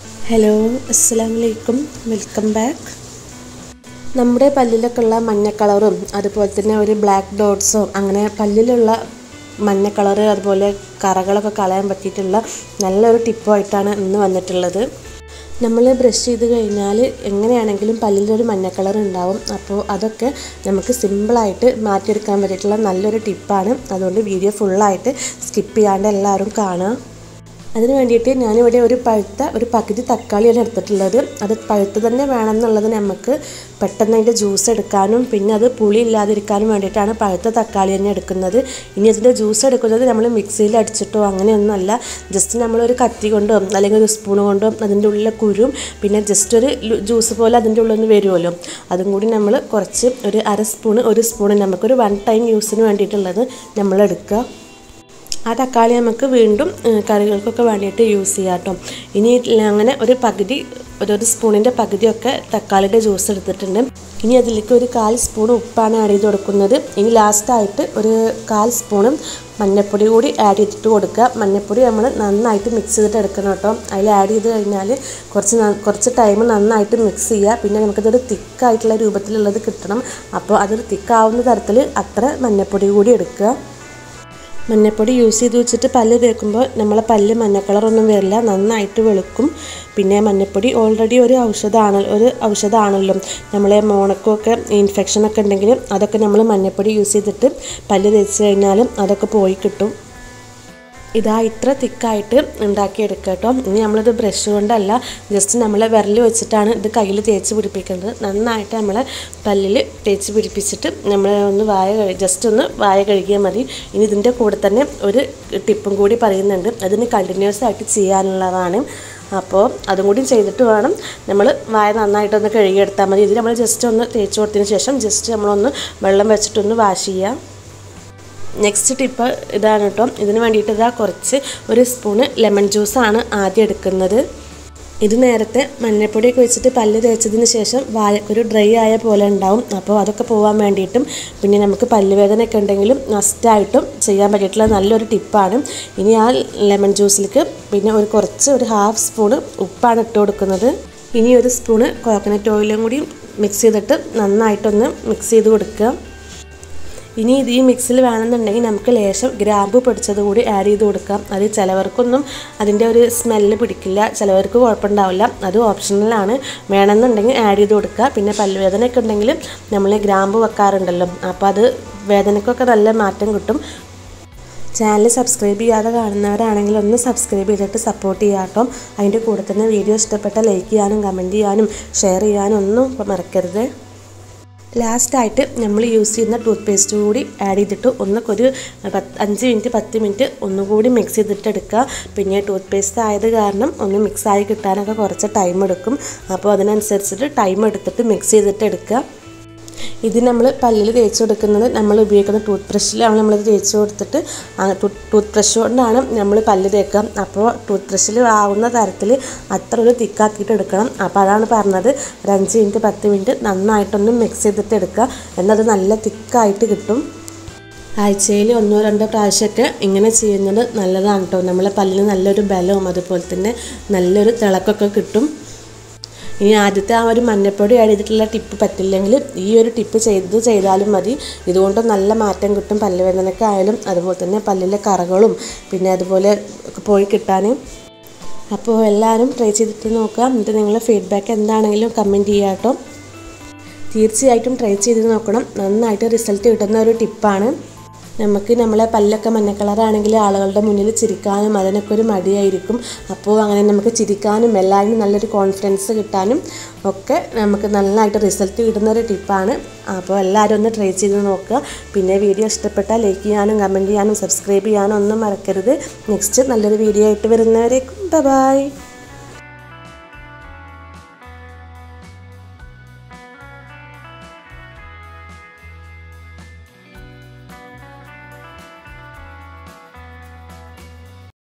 hello അസ്സാം വലൈക്കും welcome back നമ്മുടെ പല്ലിലൊക്കെ ഉള്ള മഞ്ഞ കളറും അതുപോലെ തന്നെ ഒരു ബ്ലാക്ക് ഡോട്ട്സും അങ്ങനെ പല്ലിലുള്ള മഞ്ഞ കളറ് അതുപോലെ കറകളൊക്കെ കളയാൻ പറ്റിയിട്ടുള്ള നല്ലൊരു ടിപ്പുമായിട്ടാണ് ഇന്ന് വന്നിട്ടുള്ളത് നമ്മൾ ബ്രഷ് ചെയ്ത് കഴിഞ്ഞാൽ എങ്ങനെയാണെങ്കിലും പല്ലിലൊരു മഞ്ഞ കളർ ഉണ്ടാവും അപ്പോൾ അതൊക്കെ നമുക്ക് സിമ്പിളായിട്ട് മാറ്റിയെടുക്കാൻ പറ്റിയിട്ടുള്ള നല്ലൊരു ടിപ്പാണ് അതുകൊണ്ട് വീഡിയോ ഫുള്ളായിട്ട് സ്കിപ്പ് ചെയ്യാണ്ട് എല്ലാവരും കാണുക അതിന് വേണ്ടിയിട്ട് ഞാനിവിടെ ഒരു പഴുത്ത ഒരു പകുതി തക്കാളിയാണ് എടുത്തിട്ടുള്ളത് അത് പഴുത്ത് തന്നെ വേണമെന്നുള്ളത് നമുക്ക് പെട്ടെന്ന് അതിൻ്റെ ജ്യൂസ് എടുക്കാനും പിന്നെ അത് പുളി ഇല്ലാതിരിക്കാനും വേണ്ടിയിട്ടാണ് പഴുത്ത തക്കാളി തന്നെ എടുക്കുന്നത് ഇനി അതിൻ്റെ ജ്യൂസ് എടുക്കുന്നത് നമ്മൾ മിക്സിയിൽ അടിച്ചിട്ടോ അങ്ങനെയൊന്നുമല്ല ജസ്റ്റ് നമ്മളൊരു കത്തി കൊണ്ടോ അല്ലെങ്കിൽ ഒരു സ്പൂൺ കൊണ്ടോ അതിൻ്റെ ഉള്ളിലെ കുരും പിന്നെ ജസ്റ്റ് ഒരു ജ്യൂസ് പോലെ അതിൻ്റെ ഉള്ളിൽ നിന്ന് വരുമല്ലോ അതും കൂടി നമ്മൾ കുറച്ച് ഒരു അര സ്പൂൺ ഒരു സ്പൂൺ നമുക്കൊരു വൺ ടൈം യൂസിന് വേണ്ടിയിട്ടുള്ളത് നമ്മൾ എടുക്കുക ആ തക്കാളി നമുക്ക് വീണ്ടും കറികൾക്കൊക്കെ വേണ്ടിയിട്ട് യൂസ് ചെയ്യാം കേട്ടോ ഇനി അങ്ങനെ ഒരു പകുതി ഒരു സ്പൂണിൻ്റെ പകുതിയൊക്കെ തക്കാളിയുടെ ജ്യൂസ് എടുത്തിട്ടുണ്ട് ഇനി അതിലേക്ക് ഒരു കാൽ സ്പൂൺ ഉപ്പാണ് ആഡ് ചെയ്ത് കൊടുക്കുന്നത് ഇനി ലാസ്റ്റായിട്ട് ഒരു കാൽ സ്പൂണും മഞ്ഞൾപ്പൊടി കൂടി ആഡ് ചെയ്തിട്ട് കൊടുക്കുക മഞ്ഞൾപ്പൊടി നമ്മൾ നന്നായിട്ട് മിക്സ് ചെയ്തിട്ട് എടുക്കണം കേട്ടോ അതിൽ ആഡ് ചെയ്ത് കഴിഞ്ഞാൽ കുറച്ച് കുറച്ച് ടൈം നന്നായിട്ട് മിക്സ് ചെയ്യുക പിന്നെ നമുക്കതൊരു തിക്കായിട്ടുള്ള രൂപത്തിലുള്ളത് കിട്ടണം അപ്പോൾ അതൊരു തിക്കാവുന്ന തരത്തിൽ അത്ര മഞ്ഞൾപ്പൊടി കൂടി എടുക്കുക മഞ്ഞപ്പൊടി യൂസ് ചെയ്ത് വെച്ചിട്ട് പല്ല് തേക്കുമ്പോൾ നമ്മളെ പല്ല് മഞ്ഞ കളറൊന്നും വരില്ല നന്നായിട്ട് വെളുക്കും പിന്നെ മഞ്ഞപ്പൊടി ഓൾറെഡി ഒരു ഔഷധമാണ് ഒരു ഔഷധമാണല്ലോ നമ്മളെ മോണക്കൊക്കെ ഇൻഫെക്ഷനൊക്കെ ഉണ്ടെങ്കിൽ അതൊക്കെ നമ്മൾ മഞ്ഞപ്പൊടി യൂസ് ചെയ്തിട്ട് പല്ല് തേച്ച് കഴിഞ്ഞാലും അതൊക്കെ പോയി കിട്ടും ഇതാ ഇത്ര തിക്കായിട്ട് ഉണ്ടാക്കിയെടുക്കുക കേട്ടോ ഇനി നമ്മളിത് ബ്രഷ് കൊണ്ടല്ല ജസ്റ്റ് നമ്മൾ വിരൽ വെച്ചിട്ടാണ് ഇത് കയ്യിൽ തേച്ച് പിടിപ്പിക്കുന്നത് നന്നായിട്ട് നമ്മൾ പല്ലിൽ തേച്ച് പിടിപ്പിച്ചിട്ട് നമ്മൾ ഒന്ന് വായ കഴി ജസ്റ്റ് ഒന്ന് വായ കഴുകിയാൽ മതി ഇനി ഇതിൻ്റെ കൂടെ തന്നെ ഒരു ടിപ്പും കൂടി പറയുന്നുണ്ട് അതിന് കണ്ടിന്യൂസ് ആയിട്ട് ചെയ്യാനുള്ളതാണ് അപ്പോൾ അതും കൂടി ചെയ്തിട്ട് വേണം നമ്മൾ വായ നന്നായിട്ടൊന്ന് കഴുകിയെടുത്താൽ മതി ഇത് നമ്മൾ ജസ്റ്റ് ഒന്ന് തേച്ച് കൊടുത്തതിന് ശേഷം ജസ്റ്റ് നമ്മളൊന്ന് വെള്ളം വെച്ചിട്ടൊന്ന് വാഷ് ചെയ്യാം നെക്സ്റ്റ് ടിപ്പ് ഇതാണ് കേട്ടോ ഇതിന് വേണ്ടിയിട്ട് ഇതാ കുറച്ച് ഒരു സ്പൂണ് ലെമൺ ജ്യൂസാണ് ആദ്യം എടുക്കുന്നത് ഇത് നേരത്തെ മഞ്ഞൾപ്പൊടിയൊക്കെ വെച്ചിട്ട് പല്ല് തേച്ചതിന് ശേഷം വായക്കൊരു ഡ്രൈ ആയ പോലെ ഉണ്ടാവും അപ്പോൾ അതൊക്കെ പോകാൻ വേണ്ടിയിട്ടും പിന്നെ നമുക്ക് പല്ലുവേദനയൊക്കെ ഉണ്ടെങ്കിലും മസ്റ്റായിട്ടും ചെയ്യാൻ പറ്റിയിട്ടുള്ള നല്ലൊരു ടിപ്പാണ് ഇനി ആ ലെമൺ ജ്യൂസിലേക്ക് പിന്നെ ഒരു കുറച്ച് ഒരു ഹാഫ് സ്പൂണ് ഉപ്പാണ് ഇട്ട് കൊടുക്കുന്നത് ഇനി ഒരു സ്പൂണ് കോക്കനട്ട് ഓയിലും കൂടി മിക്സ് ചെയ്തിട്ട് നന്നായിട്ടൊന്ന് മിക്സ് ചെയ്ത് കൊടുക്കുക ഇനി ഇത് ഈ മിക്സിൽ വേണമെന്നുണ്ടെങ്കിൽ നമുക്ക് ലേശം ഗ്രാമ്പു പൊടിച്ചത് കൂടി ആഡ് ചെയ്ത് കൊടുക്കാം അത് ചിലവർക്കൊന്നും അതിൻ്റെ ഒരു സ്മെല്ല് പിടിക്കില്ല ചിലവർക്ക് കുഴപ്പമുണ്ടാവില്ല അത് ഓപ്ഷണലാണ് വേണമെന്നുണ്ടെങ്കിൽ ആഡ് ചെയ്ത് കൊടുക്കുക പിന്നെ പല്ലുവേദനയൊക്കെ ഉണ്ടെങ്കിൽ നമ്മൾ ഗ്രാമ്പു വെക്കാറുണ്ടല്ലോ അപ്പോൾ അത് വേദനയ്ക്കൊക്കെ നല്ല മാറ്റം കിട്ടും ചാനൽ സബ്സ്ക്രൈബ് ചെയ്യാതെ കാണുന്നവരാണെങ്കിൽ ഒന്ന് സബ്സ്ക്രൈബ് ചെയ്തിട്ട് സപ്പോർട്ട് ചെയ്യാം കേട്ടോ അതിൻ്റെ കൂടെ തന്നെ വീഡിയോ ഇഷ്ടപ്പെട്ട ലൈക്ക് ചെയ്യാനും കമൻറ്റ് ചെയ്യാനും ഷെയർ ചെയ്യാനും ഒന്നും മറക്കരുത് ലാസ്റ്റായിട്ട് നമ്മൾ യൂസ് ചെയ്യുന്ന ടൂത്ത് പേസ്റ്റ് കൂടി ആഡ് ചെയ്തിട്ട് ഒന്ന് ഒരു പത്ത് അഞ്ച് മിനിറ്റ് പത്ത് മിനിറ്റ് ഒന്നുകൂടി മിക്സ് ചെയ്തിട്ട് എടുക്കുക പിന്നെ ടൂത്ത് പേസ്റ്റ് ആയത് കാരണം ഒന്ന് മിക്സായി കിട്ടാനൊക്കെ കുറച്ച് ടൈം എടുക്കും അപ്പോൾ അതിനനുസരിച്ചിട്ട് ടൈം എടുത്തിട്ട് മിക്സ് ചെയ്തിട്ട് എടുക്കുക ഇത് നമ്മൾ പല്ലിൽ തേച്ച് കൊടുക്കുന്നത് നമ്മൾ ഉപയോഗിക്കുന്ന ടൂത്ത് ബ്രഷിലാണ് നമ്മൾ തേച്ച് കൊടുത്തിട്ട് ടൂത്ത് ബ്രഷ് കൊണ്ടാണ് നമ്മൾ പല്ല് തേക്കുക അപ്പോൾ ടൂത്ത് ബ്രഷിൽ ആവുന്ന തരത്തിൽ അത്ര ഒരു തിക്കാക്കിയിട്ട് എടുക്കണം അപ്പോൾ അതാണ് പറഞ്ഞത് ഒരു അഞ്ച് മിനിറ്റ് പത്ത് മിനിറ്റ് നന്നായിട്ടൊന്ന് മിക്സ് ചെയ്തിട്ട് എടുക്കുക എന്നത് നല്ല തിക്കായിട്ട് കിട്ടും ആഴ്ചയിൽ ഒന്നോ രണ്ടോ പ്രാവശ്യമൊക്കെ ഇങ്ങനെ ചെയ്യുന്നത് നല്ലതാണ് കേട്ടോ നമ്മളെ പല്ലിന് നല്ലൊരു ബലവും അതുപോലെ തന്നെ നല്ലൊരു തിളക്കൊക്കെ കിട്ടും ഇനി ആദ്യത്തെ ആ ഒരു മഞ്ഞപ്പൊടി ആഡ് ചെയ്തിട്ടുള്ള ടിപ്പ് പറ്റില്ലെങ്കിൽ ഈ ഒരു ടിപ്പ് ചെയ്ത് ചെയ്താലും മതി ഇതുകൊണ്ട് നല്ല മാറ്റം കിട്ടും പല്ലുവേദനക്കായാലും അതുപോലെ തന്നെ പല്ലിലെ കറകളും പിന്നെ അതുപോലെ പോയി കിട്ടാൻ അപ്പോൾ എല്ലാവരും ട്രൈ ചെയ്തിട്ട് നോക്കുക എന്നിട്ട് നിങ്ങളുടെ ഫീഡ്ബാക്ക് എന്താണെങ്കിലും കമൻറ്റ് ചെയ്യുക കേട്ടോ തീർച്ചയായിട്ടും ട്രൈ ചെയ്ത് നോക്കണം നന്നായിട്ട് റിസൾട്ട് കിട്ടുന്ന ഒരു ടിപ്പാണ് നമുക്ക് നമ്മളെ പല്ലൊക്കെ മഞ്ഞ കളറാണെങ്കിൽ ആളുകളുടെ മുന്നിൽ ചിരിക്കാനും അതിനൊക്കെ ഒരു മടിയായിരിക്കും അപ്പോൾ അങ്ങനെ നമുക്ക് ചിരിക്കാനും എല്ലാവരും നല്ലൊരു കോൺഫിഡൻസ് കിട്ടാനും ഒക്കെ നമുക്ക് നന്നായിട്ട് റിസൾട്ട് കിട്ടുന്ന ഒരു ടിപ്പാണ് അപ്പോൾ എല്ലാവരും ഒന്ന് ട്രൈ ചെയ്ത് നോക്കുക പിന്നെ വീഡിയോ ഇഷ്ടപ്പെട്ടാൽ ലൈക്ക് ചെയ്യാനും കമൻറ്റ് ചെയ്യാനും സബ്സ്ക്രൈബ് ചെയ്യാനും ഒന്നും മറക്കരുത് നെക്സ്റ്റ് നല്ലൊരു വീഡിയോ ആയിട്ട് വരുന്നവരേക്കും ബൈ